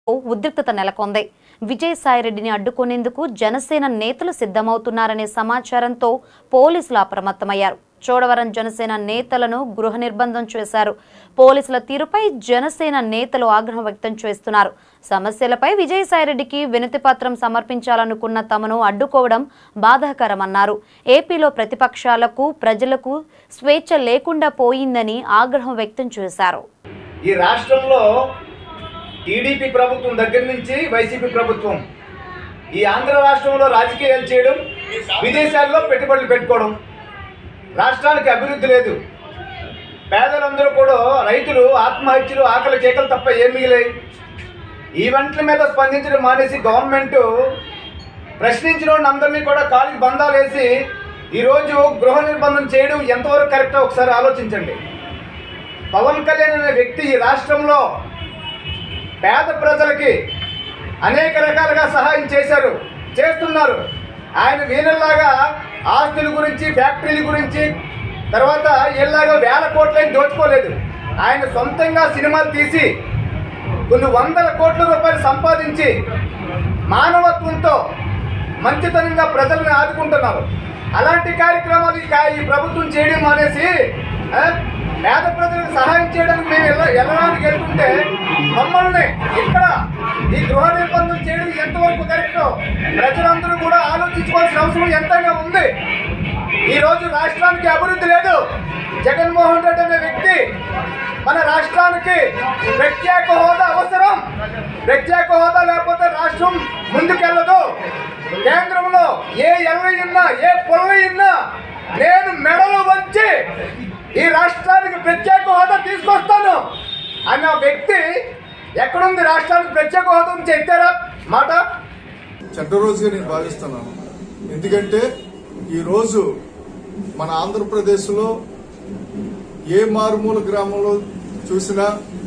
ఉద్రిక్తత నెలకొంది విజయసాయిరెడ్డిని అడ్డుకునేందుకు జనసేన నేతలు సిద్ధమవుతున్నారనే సమాచారంతో పోలీసులు అప్రమత్తమయ్యారు చోడవరం జనసేన నేతలను గృహ నిర్బంధం చేశారు పోలీసుల తీరుపై జనసేన నేతలు ఆగ్రహం వ్యక్తం చేస్తున్నారు సమస్యలపై విజయసాయిరెడ్డికి వినతి పత్రం సమర్పించాలనుకున్న తమను అడ్డుకోవడం బాధాకరమన్నారు ఏపీలో ప్రతిపక్షాలకు ప్రజలకు స్వేచ్ఛ లేకుండా పోయిందని ఆగ్రహం వ్యక్తం చేశారు ఈ రాష్ట్రంలో టీడీపీ ప్రభుత్వం దగ్గర నుంచి వైసీపీ ప్రభుత్వం ఈ ఆంధ్ర రాష్ట్రంలో రాజకీయాలు చేయడం విదేశాల్లో పెట్టుబడులు పెట్టుకోవడం రాష్ట్రానికి అభివృద్ధి లేదు పేదలందరూ కూడా రైతులు ఆత్మహత్యలు ఆకలి కేకలు తప్ప ఏం మిగిలాయి ఈ వంటల మీద స్పందించడం మానేసి గవర్నమెంట్ ప్రశ్నించిన వాళ్ళని అందరినీ కూడా కాలికి బంధాలు వేసి ఈరోజు గృహ నిర్బంధం చేయడం ఎంతవరకు కరెక్టో ఒకసారి ఆలోచించండి పవన్ కళ్యాణ్ అనే వ్యక్తి ఈ రాష్ట్రంలో పేద ప్రజలకి అనేక రకాలుగా సహాయం చేశారు చేస్తున్నారు ఆయన వీళ్ళలాగా ఆస్తుల గురించి ఫ్యాక్టరీల గురించి తర్వాత వీళ్ళలాగా వేల కోట్లని దోచుకోలేదు ఆయన సొంతంగా సినిమాలు తీసి కొన్ని వందల కోట్ల రూపాయలు సంపాదించి మానవత్వంతో మంచితనంగా ప్రజల్ని ఆదుకుంటున్నారు అలాంటి కార్యక్రమాలు ఈ కా- ఈ ప్రభుత్వం చేయడం మానేసి ఆ, పేద ప్రజలకు సహాయం చేయడానికి మేము వెళ్ళ వెళ్ళడానికి వెళ్తుంటే మమ్మల్ని ఇక్కడ ఈ గృహ నిర్బంధం చేయడం ఎంతవరకు కరెక్టో ప్రజలందరూ కూడా ఆలోచించుకోవాల్సిన అవసరం ఎంతైనా ఉంది ఈ రోజు రాష్ట్రానికి అభివృద్ధి లేదు జగన్మోహన్ రెడ్డి అనే వ్యక్తి మన రాష్ట్రానికి ప్రత్యేక హోదా అవసరం ప్రత్యేక హోదా లేకపోతే రాష్ట్రం ముందుకెళ్ళదు కేంద్రంలో ఏ ఎల్లు ఉన్నా ఏ పొల్లు ఉన్నా నేను మెడలు వచ్చి ఈ రాష్ట్రానికి ప్రత్యేక హోదా తీసుకొస్తాను అన్న వ్యక్తి ఎక్కడుంది రాష్ట్రానికి ప్రత్యేక హోదా నుంచి ఎత్తారా మాట చెడ్డ రోజుగా నేను భావిస్తున్నాను ఎందుకంటే ఈ రోజు మన ఆంధ్రప్రదేశ్లో ఏ మారుమూల గ్రామంలో చూసినా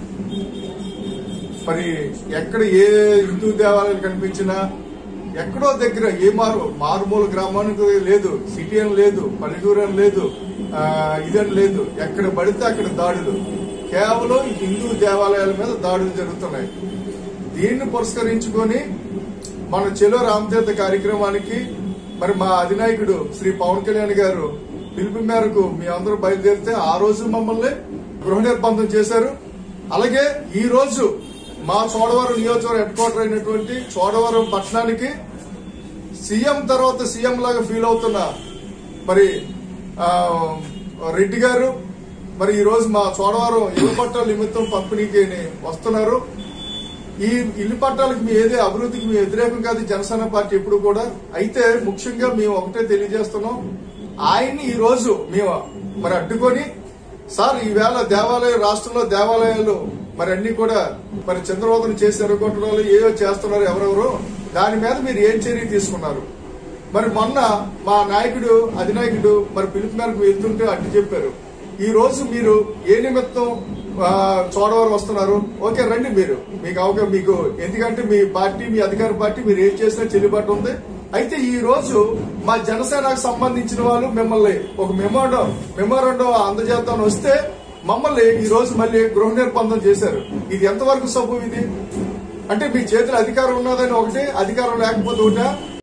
మరి ఎక్కడ ఏ హిందూ దేవాలయాలు కనిపించినా ఎక్కడో దగ్గర ఏ మారు మారుమూల గ్రామానికి లేదు సిటీ అని లేదు పల్లెటూరు అని లేదు ఆ, ఇదని లేదు ఎక్కడ పడితే అక్కడ దాడులు కేవలం ఈ హిందూ దేవాలయాల మీద దాడులు జరుగుతున్నాయి దీన్ని పురస్కరించుకొని మన చెలో రామతీర్థ కార్యక్రమానికి మరి మా అధినాయకుడు శ్రీ పవన్ కళ్యాణ్ గారు పిలుపు మేరకు మీ అందరూ బయలుదేరితే ఆ రోజు మమ్మల్ని గృహ నిర్బంధం చేశారు అలాగే ఈ రోజు మా చోడవరం నియోజకవర్గ హెడ్ క్వార్టర్ అయినటువంటి చోడవరం పట్టణానికి సీఎం తర్వాత సీఎం లాగా ఫీల్ అవుతున్న మరి ఆ, రెడ్డి గారు మరి ఈ రోజు మా చోడవరం ఇళ్ల పట్టాల నిమిత్తం పంపిణీకి వస్తున్నారు ఈ ఇల్లు పట్టాలకు మీ ఏదే అభివృద్ధికి మీ వ్యతిరేకం కాదు జనసేన పార్టీ ఎప్పుడు కూడా అయితే ముఖ్యంగా మేము ఒకటే తెలియజేస్తున్నాం ఆయన్ని ఈ రోజు మేము మరి అడ్డుకొని సార్ ఈవేళ దేవాలయ రాష్ట్రంలో దేవాలయాలు మరి అన్ని కూడా మరి చంద్రబాబును చేసి ఎరగొట్టడాలు ఏవో చేస్తున్నారు ఎవరెవరు దాని మీద మీరు ఏం చర్య తీసుకున్నారు మరి మొన్న మా నాయకుడు అధినాయకుడు మరి పిలుపు మేరకు వెళ్తుంటే అడ్డు చెప్పారు ఈ రోజు మీరు ఏ నిమిత్తం ఆ, చోడవరం వస్తున్నారు ఓకే రండి మీరు మీకు అవకాశం మీకు ఎందుకంటే మీ పార్టీ మీ అధికార పార్టీ మీరు ఏం చేసినా చెల్లుబాటు ఉంది అయితే ఈ రోజు మా జనసేనకు సంబంధించిన వాళ్ళు మిమ్మల్ని ఒక మెమోరం మెమోరండం అందజేద్దామని వస్తే మమ్మల్ని ఈ రోజు మళ్ళీ గృహ నిర్బంధం చేశారు ఇది ఎంతవరకు సబ్బు ఇది అంటే మీ చేతిలో అధికారం ఉన్నదని ఒకటి అధికారం లేకపోతే ఒకటా